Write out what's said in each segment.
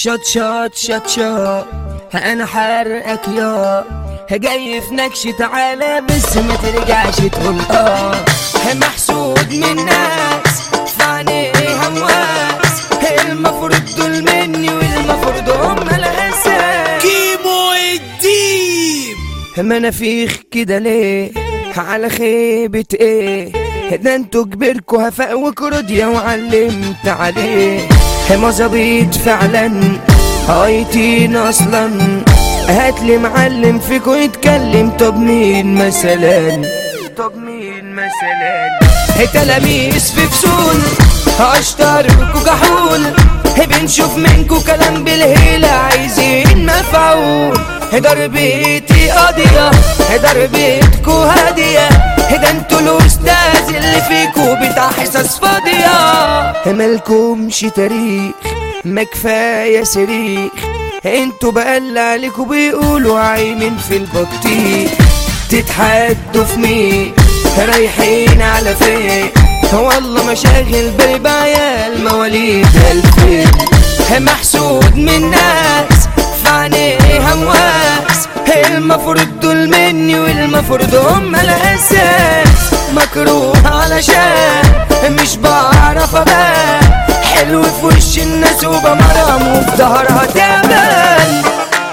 شط شط شط شط انا حرقك يا جاي في نكش تعالى بس ما ترجعش تقول اه محسود من ناس فعليه همواس المفروض دول مني والمفروض هم الاساس كيمو الديب منافيخ كده ليه على خيبة ايه ده انتوا كبركوا هفاء وكرديا وعلمت عليه مظابيط فعلا هايتين اصلا هاتلي معلم فيكوا يتكلم طب مين مثلا طب مين مثلا تلاميذ في فصول اشطر وكحول بنشوف منكو كلام بالهيلة عايزين مفعول ضربتي قاضية ضربتكو هادية ده انتوا الاستاذ اللي فيكو بتاع حصص فاضية مالكمش تاريخ ما كفاية صريخ انتوا بقى عليكوا بيقولوا عايمين في البطيخ تتحدوا في مين رايحين على فين والله مشاغل بالي بعيال مواليد الفين محسود من ناس فعليه همواس المفروض دول مني والمفروض هم الاساس مكروه علشان مش بعرف ابان حلو في وش الناس وبمرم وفي ظهرها تعبان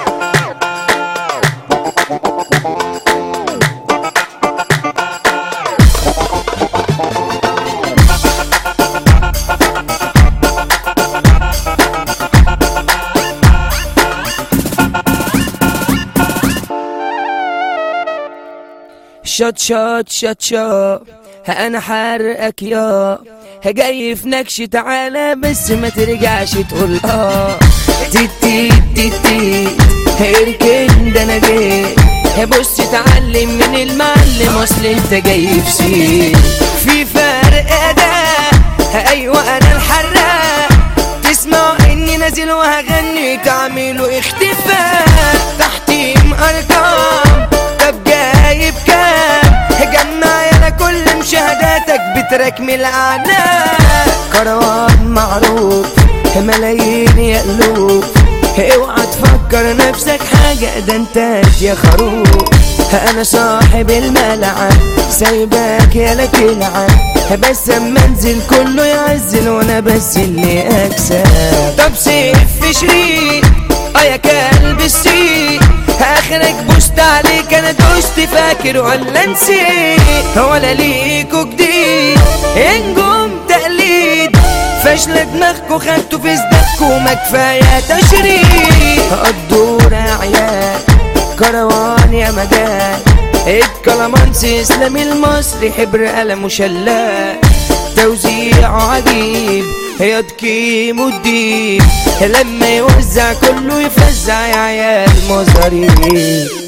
شط شط شط شط انا حرقك يا جاي في نكش تعالى بس ما ترجعش تقول اه تي تي تي تي اركن ده انا جيت بص اتعلم من المعلم اصل انت جاي في سين في فرق اداء ايوه انا الحراق تسمع اني نازل وهغني تعملوا اختفاء تحتيم ارقام طب جايب كام جمع يالا كل مشاهداتك بتراك من الاعناق كروان معروف ملايين يقلوب اوعى تفكر نفسك حاجة ده انت يا خروف انا صاحب الملعب سايبك يا لك العب بس اما انزل كله يعزل وانا بس اللي اكسب طب سيف في شريك اه يا كلب السيك اخرك بوست عليك انا دوست فاكر ولا نسيت ولا ليكوا جديد انجم تقليد فاشلة دماغكوا خدتوا في صدقكوا ما كفاية تشريد الدور يا عيال كروان يا مجال الكلامانسي اسلامي المصري حبر قلم وشلال توزيعه عجيب يا تكيم الديب لما يوزع كله يفزع يا عيال مزاريب